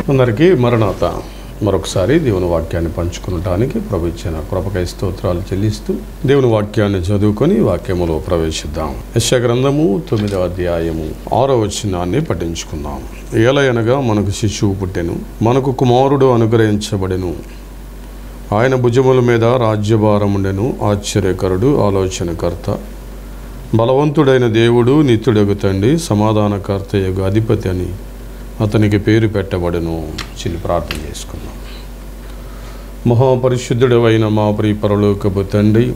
అందరికీ మరణాత మరొకసారి దేవుని వాక్యాన్ని పంచుకునటానికి ప్రభు ఇచ్చిన కృపకై స్తోత్రాలు చెల్లిస్తూ దేవుని వాక్యాన్ని చదువుకొని వాక్యములో ప్రవేశిద్దాం యశ గ్రంథము తొమ్మిదవ అధ్యాయము ఆరో వచనాన్ని పఠించుకుందాం ఏలయనగా మనకు శిశువు పుట్టెను మనకు కుమారుడు అనుగ్రహించబడెను ఆయన భుజముల మీద రాజ్యభారముండెను ఆశ్చర్యకరుడు ఆలోచనకర్త బలవంతుడైన దేవుడు నిత్యుడగు తండ్రి సమాధానకర్త యొక్క అధిపతి అని అతనికి పేరు పెట్టబడును చిన్న ప్రార్థన చేసుకుందాం మహాపరిశుద్ధుడైన మా ప్రియ పరలోకపు తండ్రి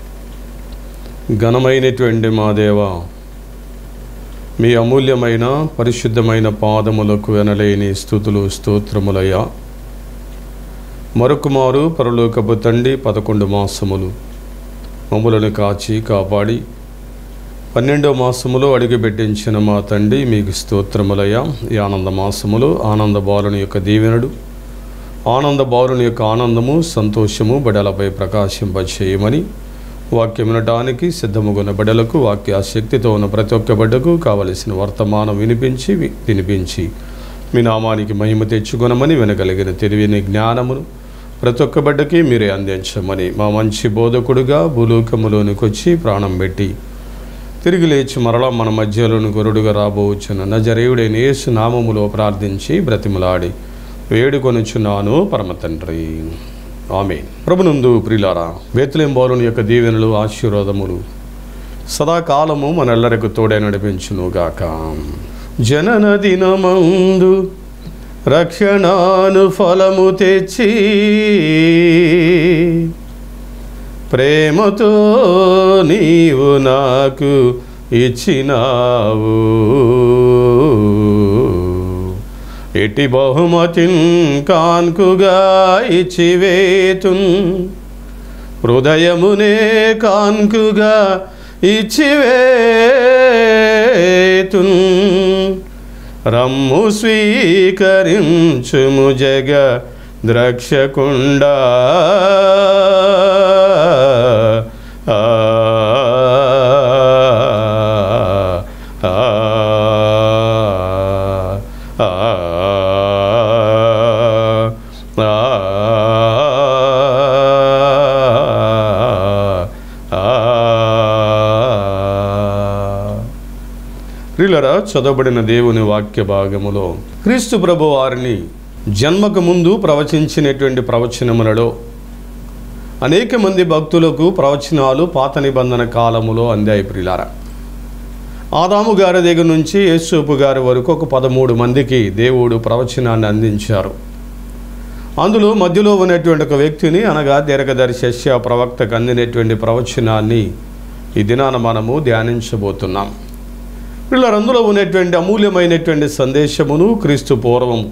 ఘనమైనటువంటి మా దేవ మీ అమూల్యమైన పరిశుద్ధమైన పాదములకు వెనలేని స్థుతులు స్తోత్రములయ్యా మరొకమారు పరలోకపు తండ్రి పదకొండు మాసములు మమ్ములను కాచి కాపాడి పన్నెండో మాసములో అడుగుపెట్టించిన మా తండ్రి మీకు స్తోత్రములయ్యా ఈ ఆనంద మాసములో ఆనంద బాలుని యొక్క దీవెనడు ఆనంద బాలుని యొక్క ఆనందము సంతోషము బడలపై ప్రకాశింపచేయమని వాక్యం వినటానికి సిద్ధముగున్న బిడలకు వాక్య శక్తితో ఉన్న ప్రతి ఒక్క బిడ్డకు కావలసిన వర్తమానం వినిపించి వి- వినిపించి మీ నామానికి మహిమ తెచ్చుకొనమని వినగలిగిన తెలివిని జ్ఞానమును ప్రతి ఒక్క బిడ్డకి మీరే అందించమని మా మంచి బోధకుడుగా భూలోకములోనికి వచ్చి ప్రాణం పెట్టి తిరిగి లేచి మరలా మన మధ్యలోని గొరుడుగా రాబోవచ్చున్న నజరేయుడైన యేసు నామములో ప్రార్థించి బ్రతిమలాడి వేడుకొనుచున్నాను పరమ తండ్రి ఆమె ప్రభునందు ప్రిలారా బేతులేం బాలుని యొక్క దీవెనలు ఆశీర్వాదములు సదాకాలము మనెల్లరకు తోడే నడిపించునుగాక జనన దినమందు రక్షణాను ఫలము తెచ్చి ప్రేమతో నీవు నాకు ఇచ్చినావు ఎట్టి బహుమతిన్ కాన్కుగా ఇచ్చివేతున్ హృదయమునే కాన్కుగా ఇచ్చివేతున్ రమ్ము స్వీకరించుము జగ ద్రక్షకుండా ఆ, ఆ, ఆ, ఆ. ప్రియులరా చదవబడిన దేవుని వాక్య భాగములో క్రీస్తు ప్రభు వారిని జన్మకు ముందు ప్రవచించినటువంటి ప్రవచనములలో అనేక మంది భక్తులకు ప్రవచనాలు పాత నిబంధన కాలములో అందాయి ప్రియులారా ఆదాము గారి దగ్గర నుంచి యేసూపు గారి వరకు ఒక పదమూడు మందికి దేవుడు ప్రవచనాన్ని అందించారు అందులో మధ్యలో ఉన్నటువంటి ఒక వ్యక్తిని అనగా దీర్ఘదర్శస్య ప్రవక్తకు అందినటువంటి ప్రవచనాన్ని ఈ దినాన మనము ధ్యానించబోతున్నాం వీళ్ళందులో ఉన్నటువంటి అమూల్యమైనటువంటి సందేశమును క్రీస్తు పూర్వం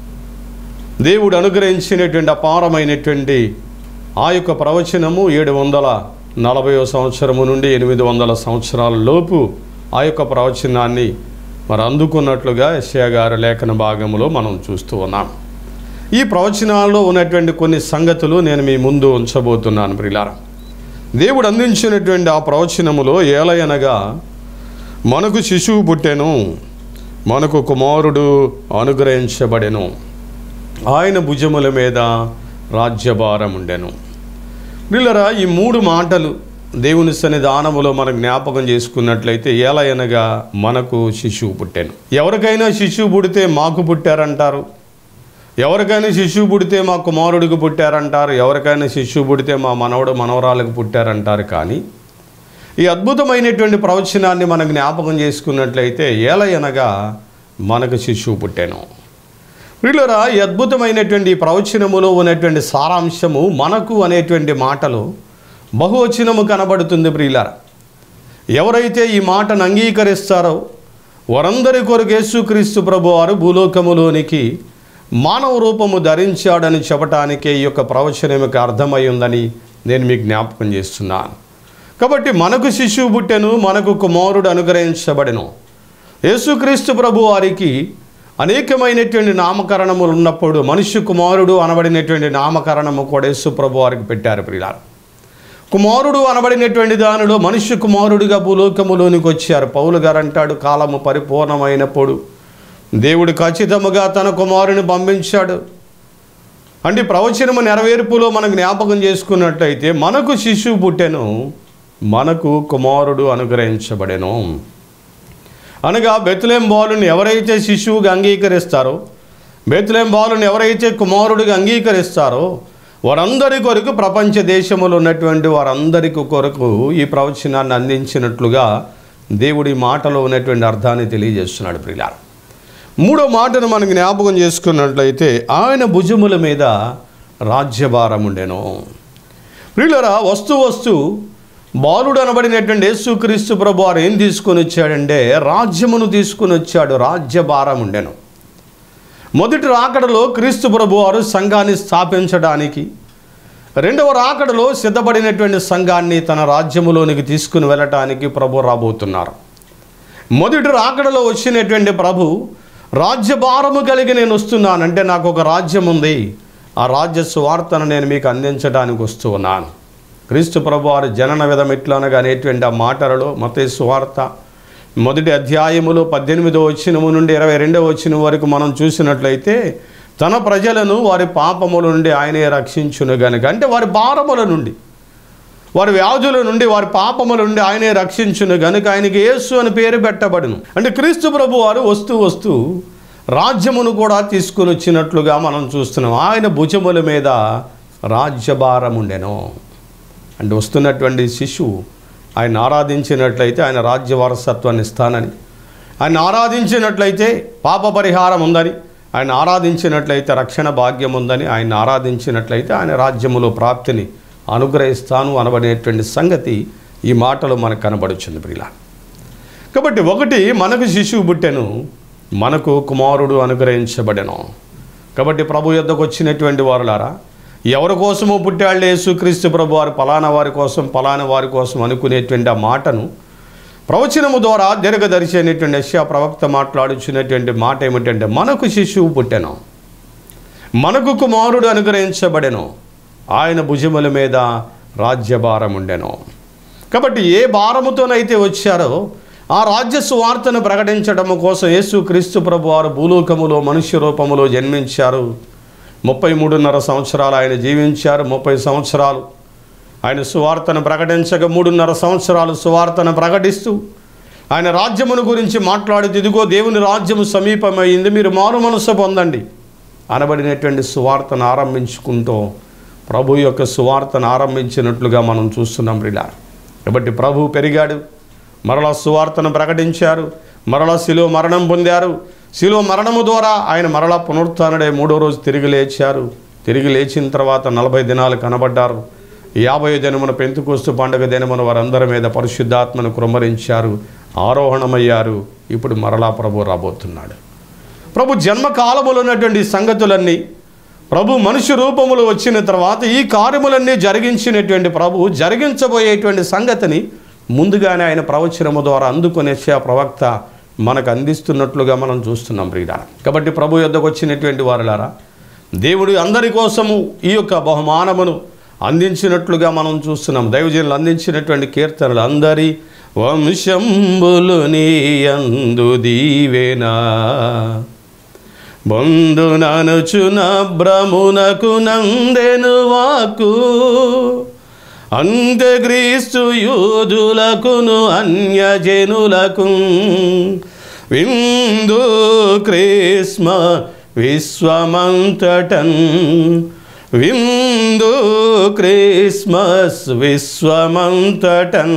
దేవుడు అనుగ్రహించినటువంటి అపారమైనటువంటి ఆ యొక్క ప్రవచనము ఏడు వందల నలభైవ సంవత్సరము నుండి ఎనిమిది వందల సంవత్సరాల లోపు ఆ యొక్క ప్రవచనాన్ని మరి అందుకున్నట్లుగా యెషయా గారి లేఖన భాగంలో మనం చూస్తూ ఉన్నాం ఈ ప్రవచనాల్లో ఉన్నటువంటి కొన్ని సంగతులు నేను మీ ముందు ఉంచబోతున్నాను ప్రిలారా దేవుడు అందించినటువంటి ఆ ప్రవచనములో ఏలయనగా మనకు శిశువు పుట్టెను మనకు కుమారుడు అనుగ్రహించబడెను ఆయన భుజముల మీద రాజ్యభారం ఉండెను వీళ్ళరా ఈ మూడు మాటలు దేవుని సన్నిధానములో మనం జ్ఞాపకం చేసుకున్నట్లయితే ఏలయనగా మనకు శిశువు పుట్టాను ఎవరికైనా శిశువు పుడితే మాకు పుట్టారంటారు ఎవరికైనా శిశువు పుడితే మా కుమారుడికి పుట్టారంటారు ఎవరికైనా శిశువు పుడితే మా మనవడు మనవరాలకు పుట్టారంటారు కానీ ఈ అద్భుతమైనటువంటి ప్రవచనాన్ని మనం జ్ఞాపకం చేసుకున్నట్లయితే ఏలయనగా మనకు శిశువు పుట్టాను వీళ్ళరా ఈ అద్భుతమైనటువంటి ఈ ప్రవచనములో ఉన్నటువంటి సారాంశము మనకు అనేటువంటి మాటలు బహువచనము కనబడుతుంది ప్రియులారా ఎవరైతే ఈ మాటను అంగీకరిస్తారో వారందరి కొరకు యేసుక్రీస్తు ప్రభు వారు భూలోకములోనికి మానవ రూపము ధరించాడని చెప్పటానికే ఈ యొక్క ప్రవచనం యొక్క అర్థమై ఉందని నేను మీకు జ్ఞాపకం చేస్తున్నాను కాబట్టి మనకు శిశువు పుట్టెను మనకు కుమారుడు అనుగ్రహించబడెను యేసుక్రీస్తు ప్రభు వారికి అనేకమైనటువంటి నామకరణములు ఉన్నప్పుడు మనుష్య కుమారుడు అనబడినటువంటి నామకరణము కూడా యేసు ప్రభు వారికి పెట్టారు ప్రియులారు కుమారుడు అనబడినటువంటి దానిలో మనుష్య కుమారుడిగా భూలోకములోనికి వచ్చారు పౌలు గారు అంటాడు కాలము పరిపూర్ణమైనప్పుడు దేవుడు ఖచ్చితముగా తన కుమారుని పంపించాడు అంటే ఈ ప్రవచనము నెరవేర్పులో మనం జ్ఞాపకం చేసుకున్నట్లయితే మనకు శిశువు పుట్టెను మనకు కుమారుడు అనుగ్రహించబడెను అనగా బెత్లేం బాలుని ఎవరైతే శిశువుగా అంగీకరిస్తారో బెత్లేం బాలుని ఎవరైతే కుమారుడిగా అంగీకరిస్తారో వారందరి కొరకు ప్రపంచ దేశములో ఉన్నటువంటి వారందరికి కొరకు ఈ ప్రవచనాన్ని అందించినట్లుగా దేవుడి మాటలో ఉన్నటువంటి అర్థాన్ని తెలియజేస్తున్నాడు ప్రియులారా మూడో మాటను మనం జ్ఞాపకం చేసుకున్నట్లయితే ఆయన భుజముల మీద రాజ్యభారం ఉండెను ప్రియులరా వస్తు వస్తు బాలుడు అనబడినటువంటి యేసుక్రీస్తు ప్రభు వారు ఏం తీసుకొని వచ్చాడంటే రాజ్యమును తీసుకొని వచ్చాడు రాజ్యభారం ఉండెను మొదటి రాకడలో క్రీస్తు ప్రభు వారు సంఘాన్ని స్థాపించడానికి రెండవ రాకడలో సిద్ధపడినటువంటి సంఘాన్ని తన రాజ్యములోనికి తీసుకుని వెళ్ళటానికి ప్రభు రాబోతున్నారు మొదటి రాకడలో వచ్చినటువంటి ప్రభు రాజ్యభారము కలిగి నేను వస్తున్నానంటే నాకు ఒక రాజ్యం ఉంది ఆ రాజ్య సువార్తను నేను మీకు అందించడానికి వస్తూ ఉన్నాను క్రీస్తు ప్రభు వారి జనన విధం ఎట్లనగా అనేటువంటి ఆ మాటలలో మత సువార్త మొదటి అధ్యాయములో పద్దెనిమిదో వచ్చినము నుండి ఇరవై రెండవ వచ్చిన వరకు మనం చూసినట్లయితే తన ప్రజలను వారి పాపముల నుండి ఆయనే రక్షించును గనుక అంటే వారి భారముల నుండి వారి వ్యాధుల నుండి వారి పాపముల నుండి ఆయనే రక్షించును గనుక ఆయనకి యేసు అని పేరు పెట్టబడును అంటే క్రీస్తు ప్రభు వారు వస్తూ వస్తూ రాజ్యమును కూడా తీసుకుని వచ్చినట్లుగా మనం చూస్తున్నాం ఆయన భుజముల మీద రాజ్యభారం ఉండెను అంటే వస్తున్నటువంటి శిశువు ఆయన ఆరాధించినట్లయితే ఆయన రాజ్య వారసత్వాన్ని ఇస్తానని ఆయన ఆరాధించినట్లయితే పాప పరిహారం ఉందని ఆయన ఆరాధించినట్లయితే రక్షణ భాగ్యం ఉందని ఆయన ఆరాధించినట్లయితే ఆయన రాజ్యములో ప్రాప్తిని అనుగ్రహిస్తాను అనబడేటువంటి సంగతి ఈ మాటలో మనకు కనబడుచుంది ప్రియుల కాబట్టి ఒకటి మనకు శిశువు పుట్టెను మనకు కుమారుడు అనుగ్రహించబడెను కాబట్టి ప్రభు యొద్దకు వచ్చినటువంటి వారులారా ఎవరి కోసమో పుట్టాళ్ళు యేసుక్రీస్తు ప్రభు వారు పలానా వారి కోసం పలానా వారి కోసం అనుకునేటువంటి ఆ మాటను ప్రవచనము ద్వారా దీర్ఘదర్శి అనేటువంటి యెషయా ప్రవక్త మాట్లాడుచున్నటువంటి మాట ఏమిటంటే మనకు శిశువు పుట్టెను మనకు కుమారుడు అనుగ్రహించబడెను ఆయన భుజముల మీద రాజ్యభారం ఉండెను కాబట్టి ఏ భారముతోనైతే వచ్చారో ఆ రాజ్య సువార్తను ప్రకటించడము కోసం యేసు క్రీస్తు ప్రభు వారు భూలోకములో మనుష్య రూపములో జన్మించారు ముప్పై మూడున్నర సంవత్సరాలు ఆయన జీవించారు ముప్పై సంవత్సరాలు ఆయన సువార్తను ప్రకటించక మూడున్నర సంవత్సరాలు సువార్తను ప్రకటిస్తూ ఆయన రాజ్యమును గురించి మాట్లాడుతూ ఇదిగో దేవుని రాజ్యము సమీపమైంది మీరు మారు మనసు పొందండి అనబడినటువంటి సువార్తను ఆరంభించుకుంటూ ప్రభు యొక్క సువార్తను ఆరంభించినట్లుగా మనం చూస్తున్నాం ఇలా కాబట్టి ప్రభు పెరిగాడు మరలా సువార్తను ప్రకటించారు మరలా శిలో మరణం పొందారు శిలో మరణము ద్వారా ఆయన మరలా పునరుత్డై మూడో రోజు తిరిగి లేచారు తిరిగి లేచిన తర్వాత నలభై దినాలు కనబడ్డారు యాభై దినమున పెంతుకోస్తు పండుగ దినమున వారందరి మీద పరిశుద్ధాత్మను కుమ్మరించారు ఆరోహణమయ్యారు ఇప్పుడు మరలా ప్రభు రాబోతున్నాడు ప్రభు జన్మకాలములో ఉన్నటువంటి సంగతులన్నీ ప్రభు మనుష్య రూపములో వచ్చిన తర్వాత ఈ కార్యములన్నీ జరిగించినటువంటి ప్రభు జరిగించబోయేటువంటి సంగతిని ముందుగానే ఆయన ప్రవచనము ద్వారా అందుకునే ప్రవక్త మనకు అందిస్తున్నట్లుగా మనం చూస్తున్నాం ప్రియుల కాబట్టి ప్రభు యొద్దకు వచ్చినటువంటి వారులారా దేవుడు అందరి కోసము ఈ యొక్క బహుమానమును అందించినట్లుగా మనం చూస్తున్నాం దైవజనులు అందించినటువంటి కీర్తనలు అందరి వంశంబులు నీ అందు దీవెనా బంధుననుచున భ్రమునకు నందెను వాకు అంత్యక్రీస్తు యూదులకును అన్యజనులకు విందు క్రీస్మ విశ్వమంతటన్ విందు క్రిస్మస్ విశ్వమంతటన్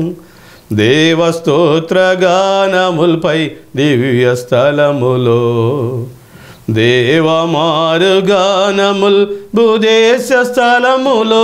దేవస్తోత్రగానములపై దివ్య స్థలములో దేవమారుగానముల్ భూదేశ స్థలములో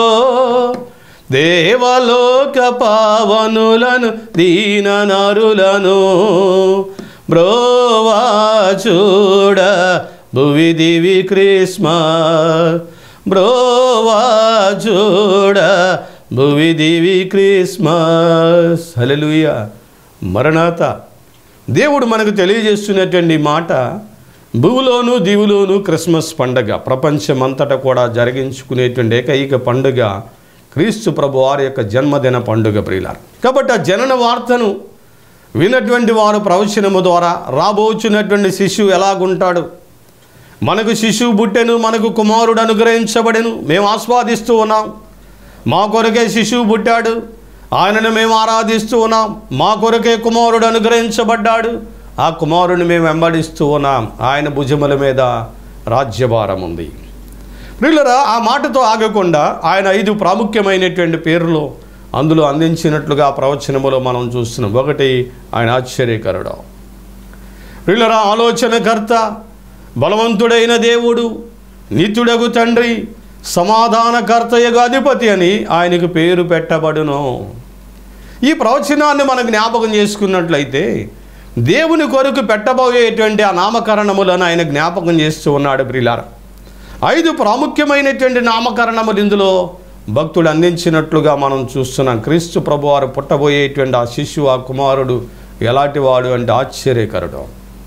దేవలోక పావనులను దీననరులను బ్రోవా చూడ భువి దివి క్రిస్మస్ బ్రోవా చూడ భువి దివి క్రిస్మస్ హల్లెలూయా మరణాత దేవుడు మనకు తెలియజేస్తున్నటువంటి మాట భూలోను దివులోను క్రిస్మస్ పండగ ప్రపంచమంతటా కూడా జరిగించుకునేటువంటి ఏకైక పండుగ క్రీస్తు ప్రభు వారి యొక్క జన్మదిన పండుగ ప్రియులారు కాబట్టి ఆ జనన వార్తను విన్నటువంటి వారు ప్రవచనము ద్వారా రాబోచున్నటువంటి శిశువు ఎలాగుంటాడు మనకు శిశువు పుట్టెను మనకు కుమారుడు అనుగ్రహించబడెను మేము ఆస్వాదిస్తూ ఉన్నాం మా కొరకే శిశువు పుట్టాడు ఆయనను మేము ఆరాధిస్తూ ఉన్నాం మా కొరకే కుమారుడు అనుగ్రహించబడ్డాడు ఆ కుమారుని మేము వెంబడిస్తూ ఉన్నాం ఆయన భుజముల మీద రాజ్యభారం ఉంది ప్రియులరా ఆ మాటతో ఆగకుండా ఆయన ఐదు ప్రాముఖ్యమైనటువంటి పేర్లు అందులో అందించినట్లుగా ప్రవచనములో మనం చూస్తున్నాం ఒకటి ఆయన ఆశ్చర్యకరుడు ప్రియులరా ఆలోచనకర్త బలవంతుడైన దేవుడు నిత్యుడగు తండ్రి సమాధానకర్తయగు అధిపతి అని ఆయనకు పేరు పెట్టబడును ఈ ప్రవచనాన్ని మనం జ్ఞాపకం చేసుకున్నట్లయితే దేవుని కొరకు పెట్టబోయేటువంటి ఆ నామకరణములను ఆయన జ్ఞాపకం చేస్తూ ఉన్నాడు ప్రిలార ఐదు ప్రాముఖ్యమైనటువంటి నామకరణములు ఇందులో భక్తుడు అందించినట్లుగా మనం చూస్తున్నాం క్రీస్తు ప్రభువారు పుట్టబోయేటువంటి ఆ శిశువు ఆ కుమారుడు ఎలాంటి వాడు అంటే ఆశ్చర్యకరుడు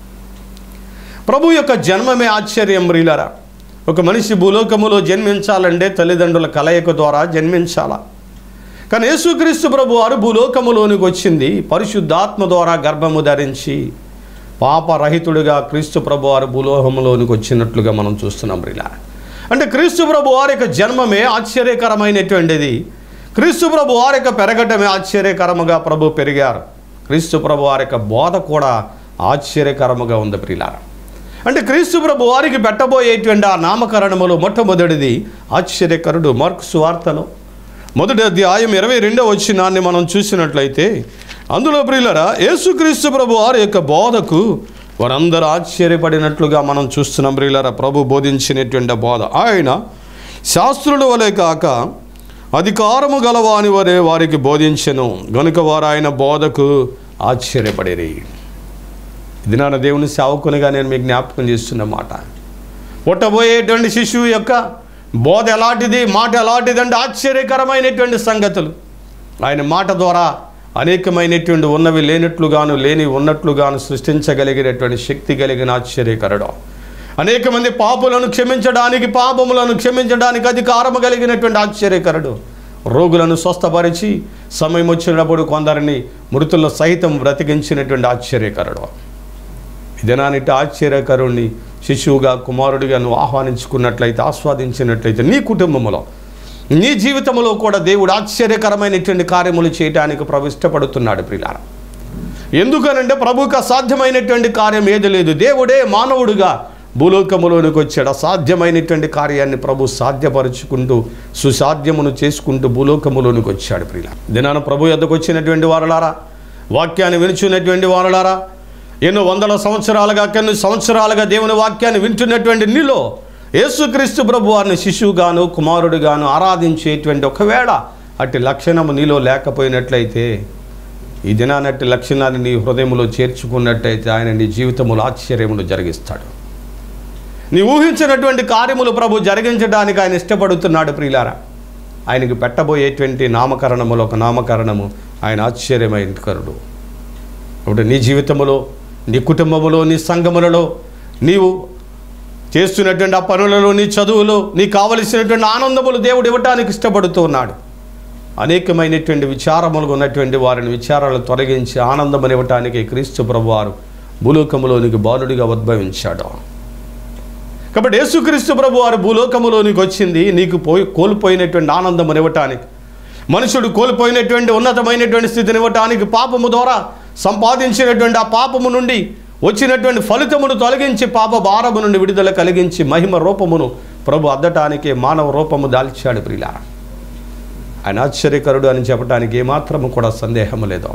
ప్రభు యొక్క జన్మమే ఆశ్చర్యం ప్రియులరా ఒక మనిషి భూలోకములో జన్మించాలంటే తల్లిదండ్రుల కలయిక ద్వారా జన్మించాలా కానీ యేసుక్రీస్తు ప్రభు వారు భూలోకములోనికి వచ్చింది పరిశుద్ధాత్మ ద్వారా గర్భము ధరించి పాపరహితుడిగా క్రీస్తు ప్రభు వారు భూలోకములోనికి వచ్చినట్లుగా మనం చూస్తున్నాం ప్రియుల అంటే క్రీస్తు ప్రభు వారి యొక్క జన్మమే ఆశ్చర్యకరమైనటువంటిది క్రీస్తు ప్రభు వారి యొక్క పెరగటమే ఆశ్చర్యకరముగా ప్రభు పెరిగారు క్రీస్తు ప్రభు వారి యొక్క బోధ కూడా ఆశ్చర్యకరముగా ఉంది ప్రియులారా అంటే క్రీస్తు ప్రభు వారికి పెట్టబోయేటువంటి ఆ నామకరణములు మొట్టమొదటిది ఆశ్చర్యకరుడు మార్క్స్ వార్తలో మొదటి అధ్యాయం ఇరవై రెండవ వచ్చినాన్ని మనం చూసినట్లయితే అందులో ప్రియులరా యేసుక్రీస్తు ప్రభు వారి యొక్క బోధకు వారందరూ ఆశ్చర్యపడినట్లుగా మనం చూస్తున్నాం ప్రియులరా ప్రభు బోధించినటువంటి బోధ ఆయన శాస్త్రుల వలె కాక అధికారము గలవాని వరే వారికి బోధించెను గనుక వారు ఆయన బోధకు ఆశ్చర్యపడేరి ఇది నాన్న దేవుని సేవకునిగా నేను మీకు జ్ఞాపకం చేస్తున్న మాట పుట్టబోయేటువంటి శిశువు యొక్క బోధ ఎలాంటిది మాట ఎలాంటిది అంటే ఆశ్చర్యకరమైనటువంటి సంగతులు ఆయన మాట ద్వారా అనేకమైనటువంటి ఉన్నవి లేనట్లుగాను లేని ఉన్నట్లుగాను సృష్టించగలిగినటువంటి శక్తి కలిగిన ఆశ్చర్యకరుడు అనేక మంది పాపులను క్షమించడానికి పాపములను క్షమించడానికి అధికారము కలిగినటువంటి ఆశ్చర్యకరుడు రోగులను స్వస్థపరిచి సమయం వచ్చినప్పుడు కొందరిని మృతుల్లో సహితం బ్రతికించినటువంటి ఆశ్చర్యకరుడు ఇదనానిటి ఆశ్చర్యకరుణ్ణి శిశువుగా కుమారుడిగా నువ్వు ఆహ్వానించుకున్నట్లయితే ఆస్వాదించినట్లయితే నీ కుటుంబంలో నీ జీవితంలో కూడా దేవుడు ఆశ్చర్యకరమైనటువంటి కార్యములు చేయడానికి ప్రభు ఇష్టపడుతున్నాడు ప్రిలార ఎందుకనంటే ప్రభుకు అసాధ్యమైనటువంటి కార్యం ఏది లేదు దేవుడే మానవుడుగా భూలోకములోనికి వచ్చాడు అసాధ్యమైనటువంటి కార్యాన్ని ప్రభు సాధ్యపరుచుకుంటూ సుసాధ్యమును చేసుకుంటూ భూలోకములోనికి వచ్చాడు ప్రియుల దినాన ప్రభు యొద్దకు వచ్చినటువంటి వారలారా వాక్యాన్ని వినుచున్నటువంటి వారలారా ఎన్నో వందల సంవత్సరాలుగా కొన్ని సంవత్సరాలుగా దేవుని వాక్యాన్ని వింటున్నటువంటి నీలో యేసుక్రీస్తు ప్రభు వారిని శిశువుగాను కుమారుడుగాను ఆరాధించేటువంటి ఒకవేళ అట్టి లక్షణము నీలో లేకపోయినట్లయితే ఈ దినానట్టి లక్షణాన్ని నీ హృదయంలో చేర్చుకున్నట్టయితే ఆయన నీ జీవితంలో ఆశ్చర్యములు జరిగిస్తాడు నీ ఊహించినటువంటి కార్యములు ప్రభు జరిగించడానికి ఆయన ఇష్టపడుతున్నాడు ప్రియులారా ఆయనకు పెట్టబోయేటువంటి నామకరణములు ఒక నామకరణము ఆయన ఆశ్చర్యమైనకరుడు కాబట్టి నీ జీవితంలో నీ కుటుంబములో నీ సంఘములలో నీవు చేస్తున్నటువంటి ఆ పనులలో నీ చదువులో నీకు కావలసినటువంటి ఆనందములు దేవుడు ఇవ్వటానికి ఇష్టపడుతూ ఉన్నాడు అనేకమైనటువంటి విచారములు ఉన్నటువంటి వారిని విచారాలు తొలగించి ఆనందం ఇవ్వటానికి క్రీస్తు ప్రభువారు భూలోకములోనికి బాలుడిగా ఉద్భవించాడు కాబట్టి యేసుక్రీస్తు ప్రభు వారు భూలోకములోనికి వచ్చింది నీకు పోయి కోల్పోయినటువంటి ఆనందం ఇవ్వటానికి మనుషుడు కోల్పోయినటువంటి ఉన్నతమైనటువంటి స్థితిని ఇవ్వటానికి పాపము ద్వారా సంపాదించినటువంటి ఆ పాపము నుండి వచ్చినటువంటి ఫలితమును తొలగించి పాప భారము నుండి విడుదల కలిగించి మహిమ రూపమును ప్రభు అద్దటానికి మానవ రూపము దాల్చాడు ప్రియుల ఆయన ఆశ్చర్యకరుడు అని చెప్పడానికి ఏమాత్రము కూడా సందేహము లేదు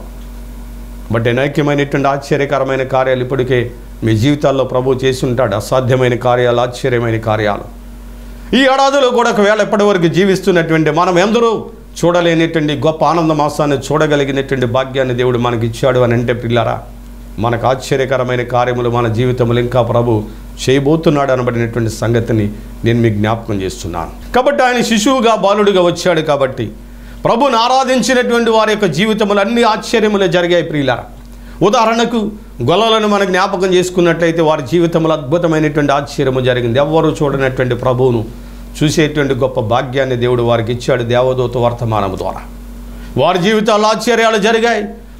బట్ అనేకమైనటువంటి ఆశ్చర్యకరమైన కార్యాలు ఇప్పటికే మీ జీవితాల్లో ప్రభు చేసి ఉంటాడు అసాధ్యమైన కార్యాలు ఆశ్చర్యమైన కార్యాలు ఈ ఏడాదిలో కూడా ఒకవేళ ఇప్పటివరకు జీవిస్తున్నటువంటి మనం ఎందరూ చూడలేనటువంటి గొప్ప ఆనంద మాసాన్ని చూడగలిగినటువంటి భాగ్యాన్ని దేవుడు మనకి ఇచ్చాడు అని అంటే పిల్లరా మనకు ఆశ్చర్యకరమైన కార్యములు మన జీవితంలో ఇంకా ప్రభు చేయబోతున్నాడు అనబడినటువంటి సంగతిని నేను మీకు జ్ఞాపకం చేస్తున్నాను కాబట్టి ఆయన శిశువుగా బాలుడిగా వచ్చాడు కాబట్టి ప్రభుని ఆరాధించినటువంటి వారి యొక్క జీవితములు అన్ని ఆశ్చర్యములే జరిగాయి ప్రియులారా ఉదాహరణకు గొల్లలను మన జ్ఞాపకం చేసుకున్నట్లయితే వారి జీవితంలో అద్భుతమైనటువంటి ఆశ్చర్యము జరిగింది ఎవ్వరూ చూడనటువంటి ప్రభువును చూసేటువంటి గొప్ప భాగ్యాన్ని దేవుడు వారికి ఇచ్చాడు దేవదూత వర్తమానము ద్వారా వారి జీవితాల్లో ఆశ్చర్యాలు జరిగాయి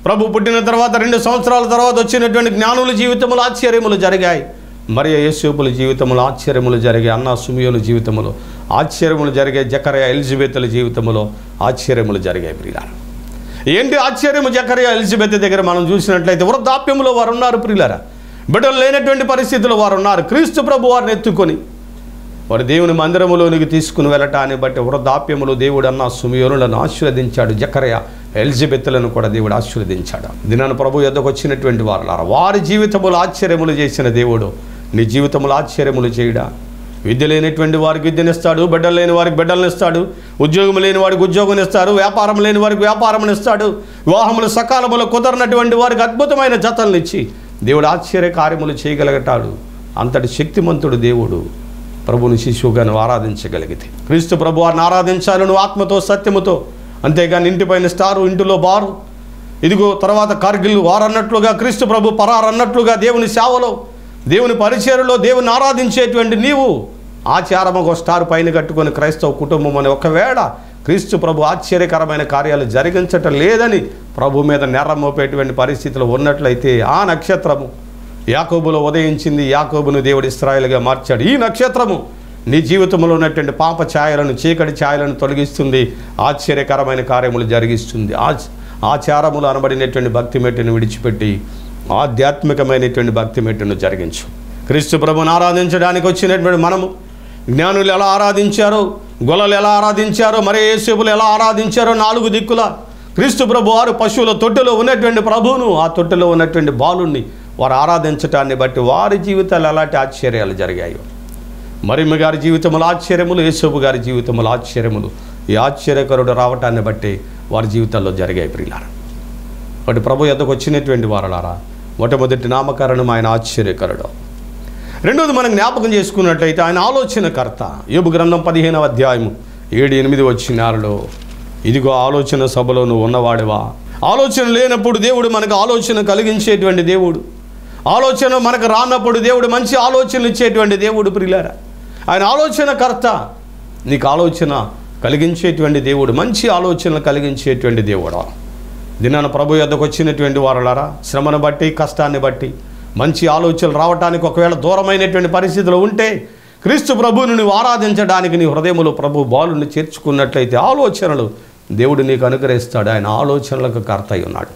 ప్రభు పుట్టిన తర్వాత రెండు సంవత్సరాల తర్వాత వచ్చినటువంటి జ్ఞానుల జీవితములు ఆశ్చర్యములు జరిగాయి మరి యేసోపుల జీవితములు ఆశ్చర్యములు జరిగాయి అన్న సుమియోల జీవితములో ఆశ్చర్యములు జరిగాయి జకరయ ఎలిజబెత్ల జీవితంలో ఆశ్చర్యములు జరిగాయి ప్రియులారా ఏంటి ఆశ్చర్యము జకరియా ఎలిజబెత్ దగ్గర మనం చూసినట్లయితే వృద్ధాప్యంలో వారు ఉన్నారు ప్రియులారా బిడ్డలు లేనటువంటి పరిస్థితుల్లో వారు ఉన్నారు క్రీస్తు ప్రభు వారిని ఎత్తుకొని వారు దేవుని మందిరములోనికి తీసుకుని వెళ్ళటాన్ని బట్టి వృద్ధాప్యములు దేవుడు అన్న సుమియోనులను ఆశీర్వదించాడు జకరయ ఎలిజబెత్లను కూడా దేవుడు ఆశీర్వదించాడు దినాన ప్రభు యొద్దకు వచ్చినటువంటి వారు వారి జీవితములు ఆశ్చర్యములు చేసిన దేవుడు నీ జీవితములు ఆశ్చర్యములు చేయడా విద్య లేనటువంటి వారికి విద్యనిస్తాడు బిడ్డలు లేని వారికి బిడ్డలను ఇస్తాడు ఉద్యోగం లేని వారికి ఉద్యోగం ఇస్తాడు వ్యాపారం లేని వారికి వ్యాపారం ఇస్తాడు వివాహములు సకాలములు కుదరనటువంటి వారికి అద్భుతమైన జతలను ఇచ్చి దేవుడు ఆశ్చర్య కార్యములు చేయగలుగుతాడు అంతటి శక్తిమంతుడు దేవుడు ప్రభుని శిశువుగా నువ్వు ఆరాధించగలిగితే క్రీస్తు ప్రభు వారిని ఆరాధించాలి నువ్వు ఆత్మతో సత్యముతో అంతేగాని ఇంటిపైన స్టారు ఇంటిలో బారు ఇదిగో తర్వాత కార్గిల్ వారన్నట్లుగా క్రీస్తు ప్రభు పరారన్నట్లుగా దేవుని సేవలో దేవుని పరిచయలో దేవుని ఆరాధించేటువంటి నీవు ఆచారం ఒక స్టార్ పైన కట్టుకొని క్రైస్తవ కుటుంబం అని ఒకవేళ క్రీస్తు ప్రభు ఆశ్చర్యకరమైన కార్యాలు జరిగించటం లేదని ప్రభు మీద నేరం మోపేటువంటి పరిస్థితులు ఉన్నట్లయితే ఆ నక్షత్రము యాకోబులో ఉదయించింది యాకోబును దేవుడు ఇస్రాయలుగా మార్చాడు ఈ నక్షత్రము నీ జీవితంలో ఉన్నటువంటి పాప ఛాయలను చీకటి ఛాయలను తొలగిస్తుంది ఆశ్చర్యకరమైన కార్యములు జరిగిస్తుంది ఆచ ఆచారములు అనబడినటువంటి భక్తి మెట్టును విడిచిపెట్టి ఆధ్యాత్మికమైనటువంటి భక్తి మెట్టును జరిగించు క్రీస్తు ప్రభుని ఆరాధించడానికి వచ్చినటువంటి మనము జ్ఞానులు ఎలా ఆరాధించారో గొలలు ఎలా ఆరాధించారో మరి యేసుపులు ఎలా ఆరాధించారో నాలుగు దిక్కుల క్రీస్తు ప్రభు వారు పశువుల తొట్టెలో ఉన్నటువంటి ప్రభువును ఆ తొట్టెలో ఉన్నటువంటి బాలుణ్ణి వారు ఆరాధించటాన్ని బట్టి వారి జీవితాలు ఎలాంటి ఆశ్చర్యాలు జరిగాయో మరిమ్మ గారి జీవితములు ఆశ్చర్యములు యేసోబు గారి జీవితములు ఆశ్చర్యములు ఈ ఆశ్చర్యకరుడు రావటాన్ని బట్టి వారి జీవితాల్లో జరిగాయి ప్రియులారా వాటి ప్రభు ఎద్దకు వచ్చినటువంటి వారలారా మొట్టమొదటి నామకరణం ఆయన ఆశ్చర్యకరుడు రెండోది మనం జ్ఞాపకం చేసుకున్నట్లయితే ఆయన ఆలోచనకర్త యోబు గ్రంథం పదిహేనవ అధ్యాయము ఏడు ఎనిమిది వచ్చినారులో ఇదిగో ఆలోచన సభలో నువ్వు ఉన్నవాడివా ఆలోచన లేనప్పుడు దేవుడు మనకు ఆలోచన కలిగించేటువంటి దేవుడు ఆలోచన మనకు రానప్పుడు దేవుడు మంచి ఆలోచనలు ఇచ్చేటువంటి దేవుడు ప్రియులారా ఆయన ఆలోచనకర్త నీకు ఆలోచన కలిగించేటువంటి దేవుడు మంచి ఆలోచనలు కలిగించేటువంటి దేవుడు దినాన ప్రభు యొద్దకు వచ్చినటువంటి వారులారా శ్రమను బట్టి కష్టాన్ని బట్టి మంచి ఆలోచనలు రావటానికి ఒకవేళ దూరమైనటువంటి పరిస్థితులు ఉంటే క్రీస్తు ప్రభువుని నువ్వు ఆరాధించడానికి నీ హృదయములో ప్రభు బాలుని చేర్చుకున్నట్లయితే ఆలోచనలు దేవుడు నీకు అనుగ్రహిస్తాడు ఆయన ఆలోచనలకు కర్త అయి ఉన్నాడు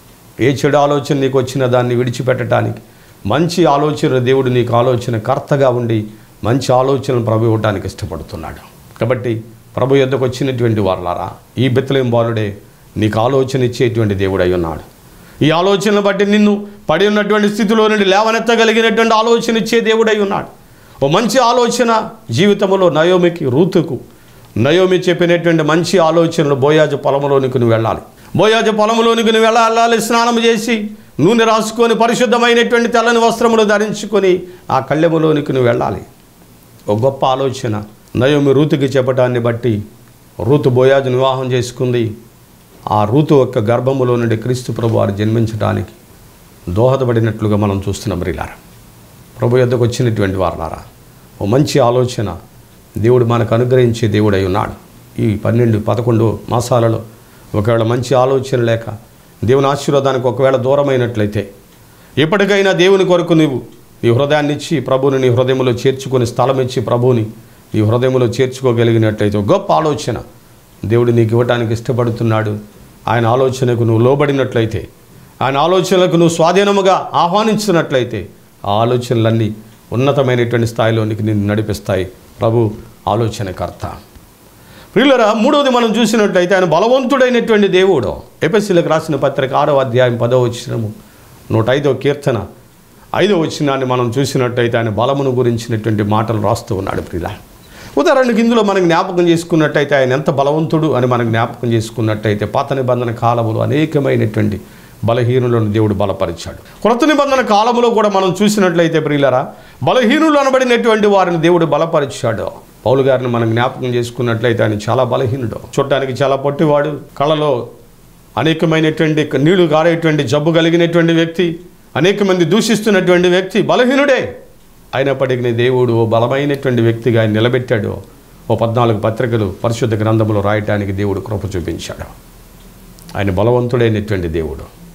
ఏ చెడు ఆలోచన నీకు వచ్చిన దాన్ని విడిచిపెట్టడానికి మంచి ఆలోచన దేవుడు నీకు ఆలోచన కర్తగా ఉండి మంచి ఆలోచనలు ప్రభు ఇవ్వడానికి ఇష్టపడుతున్నాడు కాబట్టి ప్రభు యొద్దకు వచ్చినటువంటి వారులారా ఈ బెత్తలేం బాలుడే నీకు ఆలోచన ఇచ్చేటువంటి దేవుడు అయి ఉన్నాడు ఈ ఆలోచనను బట్టి నిన్ను పడి ఉన్నటువంటి స్థితిలో నుండి లేవనెత్తగలిగినటువంటి ఆలోచన ఇచ్చే దేవుడై ఉన్నాడు ఓ మంచి ఆలోచన జీవితంలో నయోమికి రూతుకు నయోమి చెప్పినటువంటి మంచి ఆలోచనలు బోయాజు పొలంలోనికి నువ్వు వెళ్ళాలి బోయాజు పొలంలోనికి నువ్వు వెళ్ళాలి స్నానం చేసి నూనె రాసుకొని పరిశుద్ధమైనటువంటి తెల్లని వస్త్రములు ధరించుకొని ఆ కళ్ళెములోనికి నువ్వు వెళ్ళాలి ఒక గొప్ప ఆలోచన నయోమి రూతుకి చెప్పటాన్ని బట్టి రూతు బోయాజును వివాహం చేసుకుంది ఆ రూతు యొక్క గర్భములో నుండి క్రీస్తు ప్రభు వారు జన్మించడానికి దోహదపడినట్లుగా మనం చూస్తున్నాం రిలారా ప్రభు యొద్దకు వచ్చినటువంటి వారులారా ఓ మంచి ఆలోచన దేవుడు మనకు అనుగ్రహించే దేవుడై ఉన్నాడు ఈ పన్నెండు పదకొండు మాసాలలో ఒకవేళ మంచి ఆలోచన లేక దేవుని ఆశీర్వాదానికి ఒకవేళ దూరమైనట్లయితే ఎప్పటికైనా దేవుని కొరకు నీవు నీ హృదయాన్ని ఇచ్చి ప్రభువుని నీ హృదయంలో చేర్చుకొని స్థలం ఇచ్చి ప్రభువుని నీ హృదయంలో చేర్చుకోగలిగినట్లయితే ఒక గొప్ప ఆలోచన దేవుడు నీకు ఇవ్వటానికి ఇష్టపడుతున్నాడు ఆయన ఆలోచనకు నువ్వు లోబడినట్లయితే ఆయన ఆలోచనలకు నువ్వు స్వాధీనముగా ఆహ్వానించినట్లయితే ఆ ఆలోచనలన్నీ ఉన్నతమైనటువంటి స్థాయిలోనికి నిన్ను నడిపిస్తాయి ప్రభు ఆలోచనకర్త ప్రియులరా మూడవది మనం చూసినట్లయితే ఆయన బలవంతుడైనటువంటి దేవుడు ఎపిసిలకు రాసిన పత్రిక ఆరో అధ్యాయం పదో వచ్చినము నూట ఐదో కీర్తన ఐదో వచ్చినాన్ని మనం చూసినట్టయితే ఆయన బలమును గురించినటువంటి మాటలు రాస్తూ ఉన్నాడు ప్రియుల ఉదాహరణకు ఇందులో మనం జ్ఞాపకం చేసుకున్నట్టయితే ఆయన ఎంత బలవంతుడు అని మనం జ్ఞాపకం చేసుకున్నట్టయితే పాత నిబంధన కాలములో అనేకమైనటువంటి బలహీనులను దేవుడు బలపరిచాడు క్రొత్త నిబంధన కాలంలో కూడా మనం చూసినట్లయితే ప్రియులరా బలహీనులు అనబడినటువంటి వారిని దేవుడు బలపరిచాడు పౌలు గారిని మనం జ్ఞాపకం చేసుకున్నట్లయితే ఆయన చాలా బలహీనుడు చూడటానికి చాలా పొట్టివాడు కళలో అనేకమైనటువంటి నీళ్లు గారేటువంటి జబ్బు కలిగినటువంటి వ్యక్తి అనేక మంది దూషిస్తున్నటువంటి వ్యక్తి బలహీనుడే అయినప్పటికీ దేవుడు ఓ బలమైనటువంటి వ్యక్తిగా ఆయన నిలబెట్టాడు ఓ పద్నాలుగు పత్రికలు పరిశుద్ధ గ్రంథంలో రాయటానికి దేవుడు కృప చూపించాడు ఆయన బలవంతుడైనటువంటి దేవుడు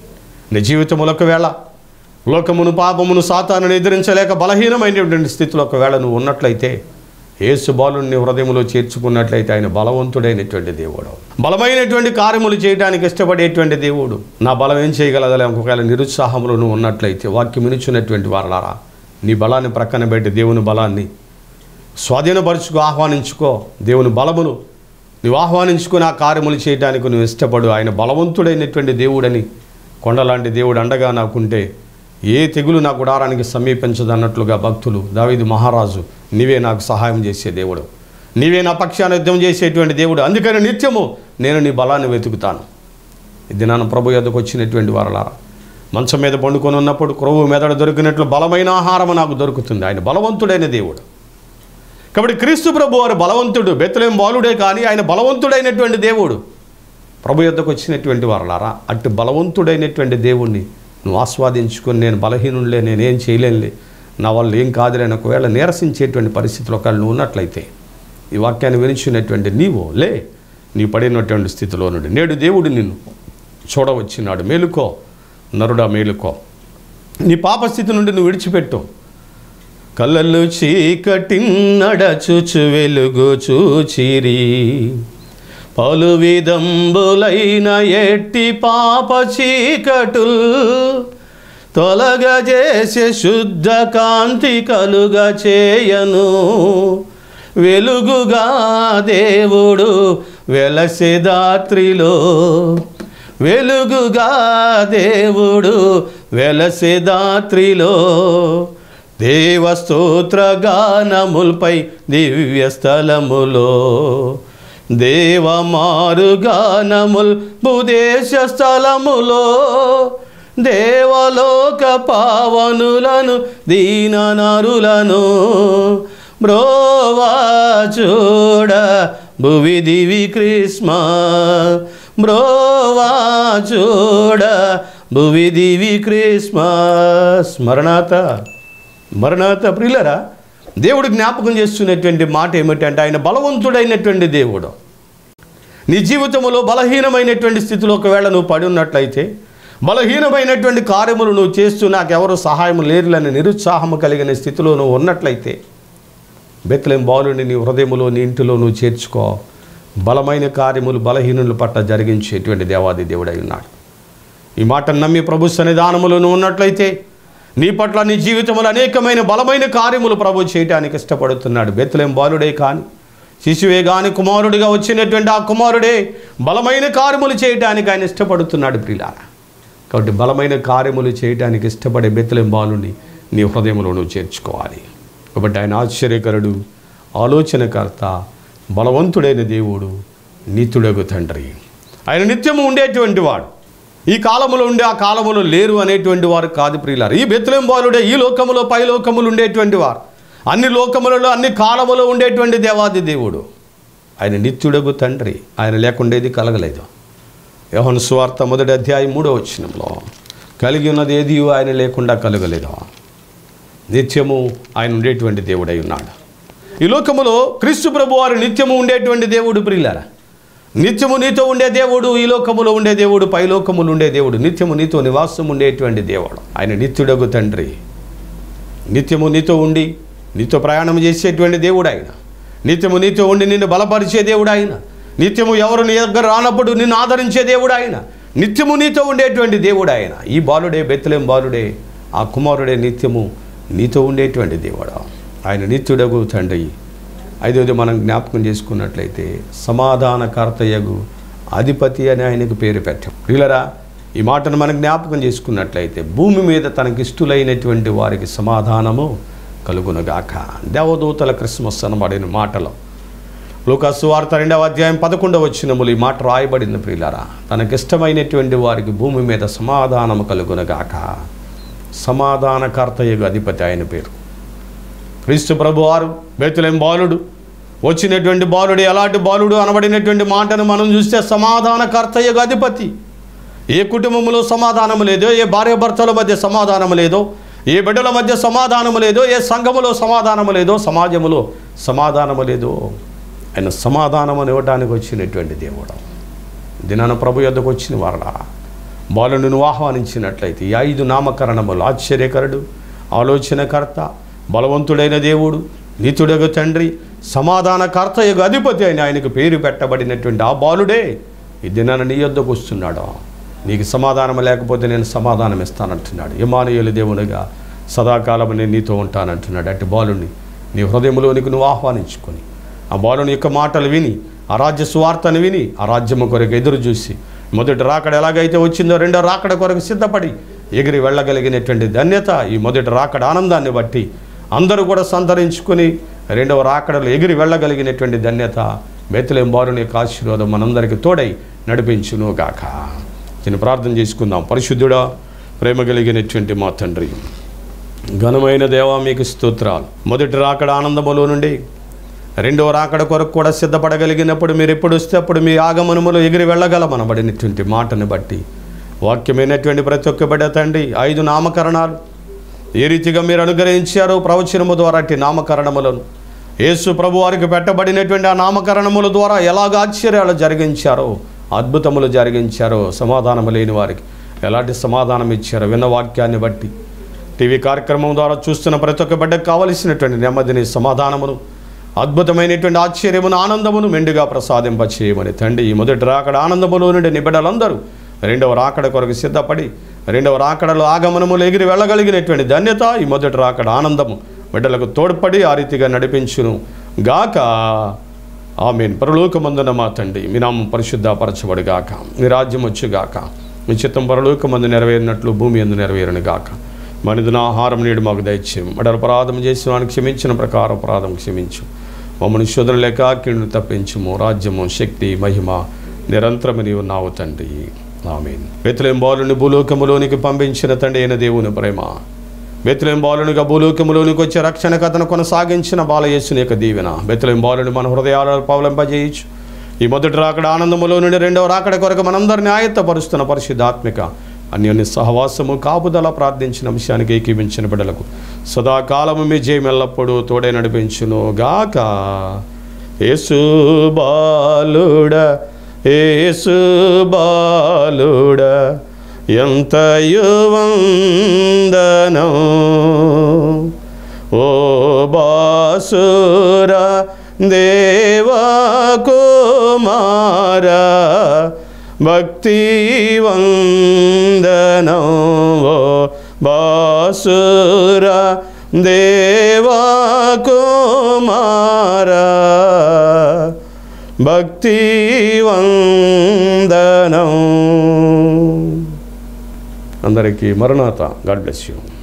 నీ జీవితంలో ఒకవేళ లోకమును పాపమును సాతాను ఎదిరించలేక బలహీనమైనటువంటి స్థితిలో ఒకవేళ నువ్వు ఉన్నట్లయితే యేసు బాలుని హృదయంలో చేర్చుకున్నట్లయితే ఆయన బలవంతుడైనటువంటి దేవుడు బలమైనటువంటి కార్యములు చేయడానికి ఇష్టపడేటువంటి దేవుడు నా బలం ఏం చేయగలదలే ఒకవేళ నిరుత్సాహంలో నువ్వు ఉన్నట్లయితే వాక్యం వినిచున్నటువంటి వారలారా నీ బలాన్ని ప్రక్కన పెట్టి దేవుని బలాన్ని స్వాధీనపరుచుకో ఆహ్వానించుకో దేవుని బలమును నువ్వు ఆహ్వానించుకుని ఆ కార్యములు చేయడానికి నువ్వు ఇష్టపడు ఆయన బలవంతుడైనటువంటి దేవుడని కొండలాంటి దేవుడు అండగా నాకుంటే ఏ తెగులు నా గుడారానికి సమీపించదు అన్నట్లుగా భక్తులు దావీదు మహారాజు నీవే నాకు సహాయం చేసే దేవుడు నీవే నా పక్షాన యుద్ధం చేసేటువంటి దేవుడు అందుకని నిత్యము నేను నీ బలాన్ని వెతుకుతాను ఇది నాన్న ప్రభు యొద్దకు వచ్చినటువంటి వారలారా మంచం మీద పండుకొని ఉన్నప్పుడు క్రొవ్వు మెదడు దొరికినట్లు బలమైన ఆహారం నాకు దొరుకుతుంది ఆయన బలవంతుడైన దేవుడు కాబట్టి క్రీస్తు ప్రభు వారు బలవంతుడు బెత్తలేం బాలుడే కానీ ఆయన బలవంతుడైనటువంటి దేవుడు ప్రభు యొద్దకు వచ్చినటువంటి వారలారా అటు బలవంతుడైనటువంటి దేవుణ్ణి నువ్వు ఆస్వాదించుకొని నేను బలహీనులే నేనేం చేయలేనులే నా వల్ల ఏం కాదులే అని ఒకవేళ నీరసించేటువంటి పరిస్థితులు ఒకవేళ నువ్వు ఉన్నట్లయితే ఈ వాక్యాన్ని వినిచినటువంటి నీవు లే నీ పడినటువంటి స్థితిలో నుండి నేడు దేవుడు నిన్ను చూడవచ్చినాడు మేలుకో నరుడా మేలుకో నీ పాపస్థితి నుండి నువ్వు విడిచిపెట్టు కళ్ళల్లో చీకటి నడచుచు వెలుగు చూచిరి పలు విధంబులైన ఎట్టి పాప చీకటుల్ తొలగజేసే శుద్ధ కాంతి కలుగ చేయను వెలుగుగా దేవుడు వెలసెదాత్రిలో వెలుగుగా దేవుడు వెలసెదాత్రిలో దేవస్తోత్ర గానములపై దివ్య స్థలములో దేవమారు గానముల్ భూదేశ స్థలములో దేవలోక పావనులను దీననరులను బ్రోవా చూడ భువి దివి క్రిస్మ బ్రోవా చూడ భువి దివి క్రిస్మస్ మరణాత మరణాత ప్రియులరా దేవుడు జ్ఞాపకం చేస్తున్నటువంటి మాట ఏమిటంటే ఆయన బలవంతుడైనటువంటి దేవుడు నీ జీవితంలో బలహీనమైనటువంటి స్థితిలో ఒకవేళ నువ్వు పడి ఉన్నట్లయితే బలహీనమైనటువంటి కార్యములు నువ్వు చేస్తూ నాకెవరు సహాయం లేరులని నిరుత్సాహము కలిగిన స్థితిలో నువ్వు ఉన్నట్లయితే బెత్తలేం బాలుని నీ హృదయములో నీ ఇంటిలో నువ్వు చేర్చుకో బలమైన కార్యములు బలహీనుల పట్ల జరిగించేటువంటి దేవాది దేవుడై ఉన్నాడు ఈ మాటను నమ్మి ప్రభు సన్నిధానములో నువ్వు ఉన్నట్లయితే నీ పట్ల నీ జీవితంలో అనేకమైన బలమైన కార్యములు ప్రభు చేయడానికి ఇష్టపడుతున్నాడు బెత్తలేం బాలుడే కానీ శిశువే గాని కుమారుడిగా వచ్చినటువంటి ఆ కుమారుడే బలమైన కార్యములు చేయడానికి ఆయన ఇష్టపడుతున్నాడు ప్రిలారా కాబట్టి బలమైన కార్యములు చేయడానికి ఇష్టపడే బెత్తలేం బాలుని నీ హృదయంలో నువ్వు చేర్చుకోవాలి కాబట్టి ఆయన ఆశ్చర్యకరుడు ఆలోచనకర్త బలవంతుడైన దేవుడు నీతుడగు తండ్రి ఆయన నిత్యము ఉండేటువంటి వాడు ఈ కాలములో ఉండే ఆ కాలములో లేరు అనేటువంటి వారు కాదు ప్రియులారు ఈ బెత్తులేం బాలుడే ఈ లోకములో పై లోకములు ఉండేటువంటి వారు అన్ని లోకములలో అన్ని కాలములో ఉండేటువంటి దేవాది దేవుడు ఆయన నిత్యుడగు తండ్రి ఆయన లేకుండేది కలగలేదు యోహను సువార్త మొదటి అధ్యాయం మూడో వచ్చినంలో కలిగి ఉన్నది ఏది ఆయన లేకుండా కలగలేదు నిత్యము ఆయన ఉండేటువంటి దేవుడై ఉన్నాడు ఈ లోకములో క్రీస్తు ప్రభు వారు నిత్యము ఉండేటువంటి దేవుడు ప్రియులారా నిత్యము నీతో ఉండే దేవుడు ఈ లోకములో ఉండే దేవుడు పై లోకములు ఉండే దేవుడు నిత్యము నీతో నివాసం ఉండేటువంటి దేవుడు ఆయన నిత్యుడగు తండ్రి నిత్యము నీతో ఉండి నీతో ప్రయాణం చేసేటువంటి దేవుడు ఆయన నిత్యము నీతో ఉండి నిన్ను బలపరిచే దేవుడు ఆయన నిత్యము ఎవరు నీ దగ్గర రానప్పుడు నిన్ను ఆదరించే దేవుడు ఆయన నిత్యము నీతో ఉండేటువంటి దేవుడు ఆయన ఈ బాలుడే బెత్తలేం బాలుడే ఆ కుమారుడే నిత్యము నీతో ఉండేటువంటి దేవుడు ఆయన నిత్యుడగు తండ్రి ఐదవది మనం జ్ఞాపకం చేసుకున్నట్లయితే సమాధానకర్తయగు అధిపతి అని ఆయనకు పేరు పెట్టాం ప్రియులరా ఈ మాటను మనం జ్ఞాపకం చేసుకున్నట్లయితే భూమి మీద తనకిష్టులైనటువంటి వారికి సమాధానము కలుగునుగాక దేవదూతల క్రిస్మస్ అనబడిన మాటలో లూకాసు వార్త రెండవ అధ్యాయం పదకొండవ వచ్చినములు ఈ మాట రాయబడింది ప్రియులరా తనకిష్టమైనటువంటి వారికి భూమి మీద సమాధానము కలుగునుగాక సమాధానకర్తయ్యకు అధిపతి ఆయన పేరు క్రీస్తు ప్రభు వారు బెతులేం బాలుడు వచ్చినటువంటి బాలుడు ఎలాంటి బాలుడు అనబడినటువంటి మాటను మనం చూస్తే సమాధానకర్తయ్యకు అధిపతి ఏ కుటుంబంలో సమాధానం లేదో ఏ భార్య భర్తల మధ్య సమాధానం లేదో ఏ బిడ్డల మధ్య సమాధానం లేదో ఏ సంఘములో సమాధానం లేదో సమాజములో సమాధానము లేదో ఆయన సమాధానం ఇవ్వడానికి వచ్చినటువంటి దేవుడు దినాన ప్రభు యొద్దకు వచ్చిన వారలా బాలుని నువ్వు ఆహ్వానించినట్లయితే ఈ ఐదు నామకరణములు ఆశ్చర్యకరుడు ఆలోచనకర్త బలవంతుడైన దేవుడు నీతుడగు తండ్రి సమాధానకర్త యొక్క అధిపతి అయిన ఆయనకు పేరు పెట్టబడినటువంటి ఆ బాలుడే ఈ దినాన నీ యొద్దకు వస్తున్నాడు నీకు సమాధానం లేకపోతే నేను సమాధానం ఇస్తానంటున్నాడు ఇమానుయేలు దేవునిగా సదాకాలం నేను నీతో ఉంటానంటున్నాడు అట్టి బాలుని నీ హృదయంలోనికి నువ్వు ఆహ్వానించుకొని ఆ బాలుని యొక్క మాటలు విని ఆ రాజ్య సువార్తను విని ఆ రాజ్యము కొరకు ఎదురు చూసి మొదటి రాకడ ఎలాగైతే వచ్చిందో రెండో రాకడ కొరకు సిద్ధపడి ఎగిరి వెళ్ళగలిగినటువంటి ధన్యత ఈ మొదటి రాకడ ఆనందాన్ని బట్టి అందరూ కూడా సంతరించుకొని రెండవ రాకడలో ఎగిరి వెళ్ళగలిగినటువంటి ధన్యత బెత్తలేం బారుని యొక్క ఆశీర్వాదం మనందరికీ తోడై నడిపించును గాక చిన్న ప్రార్థన చేసుకుందాం పరిశుద్ధుడా ప్రేమ కలిగినటువంటి మా తండ్రి ఘనమైన దేవా మీకు స్తోత్రాలు మొదటి రాకడ ఆనందములో నుండి రెండవ రాకడ కొరకు కూడా సిద్ధపడగలిగినప్పుడు మీరు ఎప్పుడు వస్తే అప్పుడు మీ ఆగమనములో ఎగిరి వెళ్ళగలమనబడినటువంటి మాటను బట్టి వాక్యమైనటువంటి ప్రతి ఒక్క బిడ్డ తండ్రి ఐదు నామకరణాలు ఏ రీతిగా మీరు అనుగ్రహించారో ప్రవచనము ద్వారా అట్టి నామకరణములను యేసు ప్రభు వారికి పెట్టబడినటువంటి ఆ నామకరణముల ద్వారా ఎలాగ ఆశ్చర్యాలు జరిగించారో అద్భుతములు జరిగించారో సమాధానము లేని వారికి ఎలాంటి సమాధానం ఇచ్చారో విన్న వాక్యాన్ని బట్టి టీవీ కార్యక్రమం ద్వారా చూస్తున్న ప్రతి ఒక్క బిడ్డకు కావలసినటువంటి నెమ్మదిని సమాధానమును అద్భుతమైనటువంటి ఆశ్చర్యమును ఆనందమును మెండుగా ప్రసాదింపచేయమని తండ్రి ఈ మొదటి రాకడ ఆనందములో నుండి నిబిడలందరూ రెండవ రాకడ కొరకు సిద్ధపడి రెండవ రాకడలో ఆగమనములు ఎగిరి వెళ్ళగలిగినటువంటి ధన్యత ఈ మొదటి రాకడ ఆనందము బిడ్డలకు తోడ్పడి ఆ రీతిగా నడిపించును గాక ఆమెన్ పరలోకమందున మా తండ్రి మీ నామం పరిశుద్ధపరచబడు గాక మీ రాజ్యం వచ్చుగాక మీ చిత్తం పరలోకమందు నెరవేరినట్లు భూమి ఎందు నెరవేరును గాక మనిదిన ఆహారం నేడు మాకు దయచేయం మడల అపరాధం చేసిన వానికి క్షమించిన ప్రకారం అపరాధం క్షమించు మమ్మల్ని శోధన లేక కీడును తప్పించుము రాజ్యము శక్తి మహిమ నిరంతరము నీవు నావు తండ్రి ఆమెన్ బెత్లేం బాలుని భూలోకములోనికి పంపించిన తండ్రి అయిన దేవుని ప్రేమ బెత్లేం బాలునిగా భూలోకములోనికి వచ్చే రక్షణ కథను కొనసాగించిన బాలయేసుని యొక్క దీవెన బెత్లేం బాలుని మన హృదయాలను పవలింపజేయచ్చు ఈ మొదటి రాకడ ఆనందములో నుండి రెండవ రాకడ కొరకు మనందరిని ఆయత్తపరుస్తున్న పరిశుద్ధాత్మిక అన్యోన్య సహవాసము కాపుదల ప్రార్థించిన అంశానికి ఏకీవించిన బిడ్డలకు సదాకాలము మీ జయం ఎల్లప్పుడూ తోడే నడిపించును గాక యేసు బాలుడ యేసు బాలుడ ఎంత యువందనం ఓ బాసుర దేవా కుమార భక్తి వందనం ఓ బాసుర దేవా కుమార భక్తి వందనం అందరికీ మరణాత గాడ్ బ్లెస్ యూ